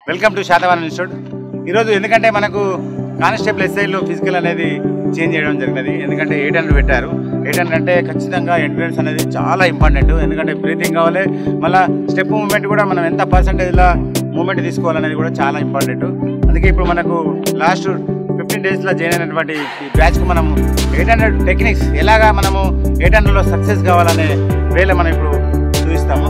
welcome to శాతవాన్ institute ఈరోజు ఎందుకంటే మనకు కానిస్టేబుల్ ఎస్ఐలో ఫిజికల్ అనేది చేంజ్ చేయడం జరిగినది ఎందుకంటే ఎయిట్ హండ్రెడ్ పెట్టారు ఎయిట్ హండ్రెడ్ అంటే ఖచ్చితంగా ఎంట్రన్స్ అనేది చాలా ఇంపార్టెంట్ ఎందుకంటే బ్రీతింగ్ కావాలి మళ్ళీ స్టెప్ మూమెంట్ కూడా మనం ఎంత పర్సంటేజ్లో మూమెంట్ తీసుకోవాలనేది కూడా చాలా ఇంపార్టెంట్ అందుకే ఇప్పుడు మనకు లాస్ట్ ఫిఫ్టీన్ డేస్లో జాయిన్ అయినటువంటి ఈ బ్యాచ్కి మనం ఎయిట్ హండ్రెడ్ టెక్నిక్స్ ఎలాగా మనము ఎయిట్ హండ్రెడ్లో సక్సెస్ కావాలనే వేలో మనం ఇప్పుడు చూపిస్తాము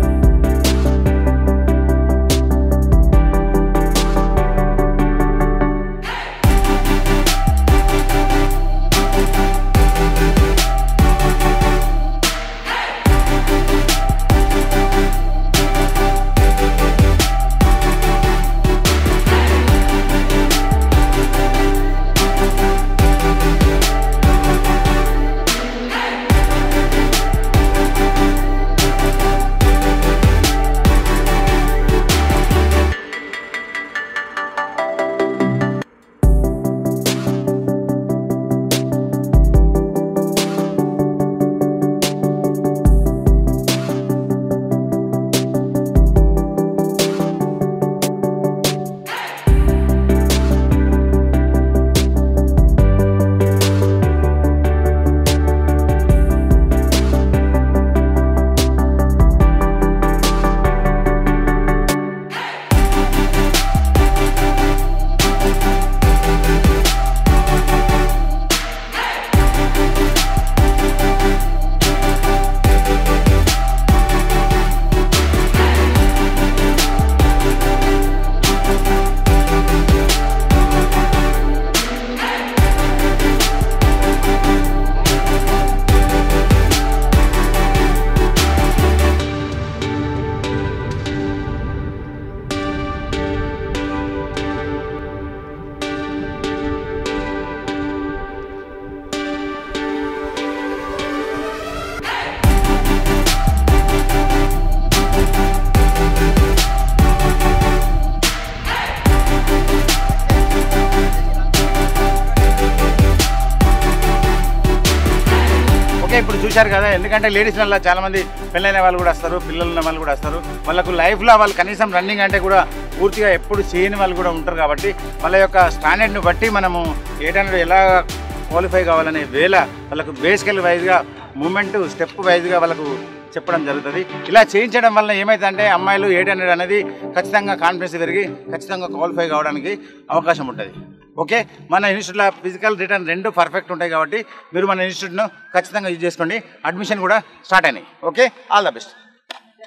ఓకే ఇప్పుడు చూశారు కదా ఎందుకంటే లేడీస్ వల్ల చాలా మంది పెళ్ళైన వాళ్ళు కూడా వస్తారు పిల్లలు ఉన్న వాళ్ళు కూడా వస్తారు వాళ్ళకు లైఫ్లో వాళ్ళు కనీసం రన్నింగ్ అంటే కూడా పూర్తిగా ఎప్పుడు చేయని వాళ్ళు కూడా ఉంటారు కాబట్టి వాళ్ళ యొక్క స్టాండర్డ్ని బట్టి మనము ఎయిట్ హండ్రెడ్ ఎలా క్వాలిఫై కావాలనే వేళ వాళ్ళకు బేసికల్ వైజ్గా మూమెంట్ స్టెప్ వైజ్గా వాళ్ళకు చెప్పడం జరుగుతుంది ఇలా చేయించడం వల్ల ఏమైందంటే అమ్మాయిలు ఎయిట్ హండ్రెడ్ అనేది ఖచ్చితంగా కాన్ఫిడెన్స్ పెరిగి ఖచ్చితంగా క్వాలిఫై కావడానికి అవకాశం ఉంటుంది ఓకే మన ఇన్స్టిట్యూట్లో ఫిజికల్ రిటర్న్ రెండు పర్ఫెక్ట్ ఉంటాయి కాబట్టి మీరు మన ఇన్స్టిట్యూట్ను ఖచ్చితంగా యూజ్ చేసుకోండి అడ్మిషన్ కూడా స్టార్ట్ అయినాయి ఓకే ఆల్ ద బెస్ట్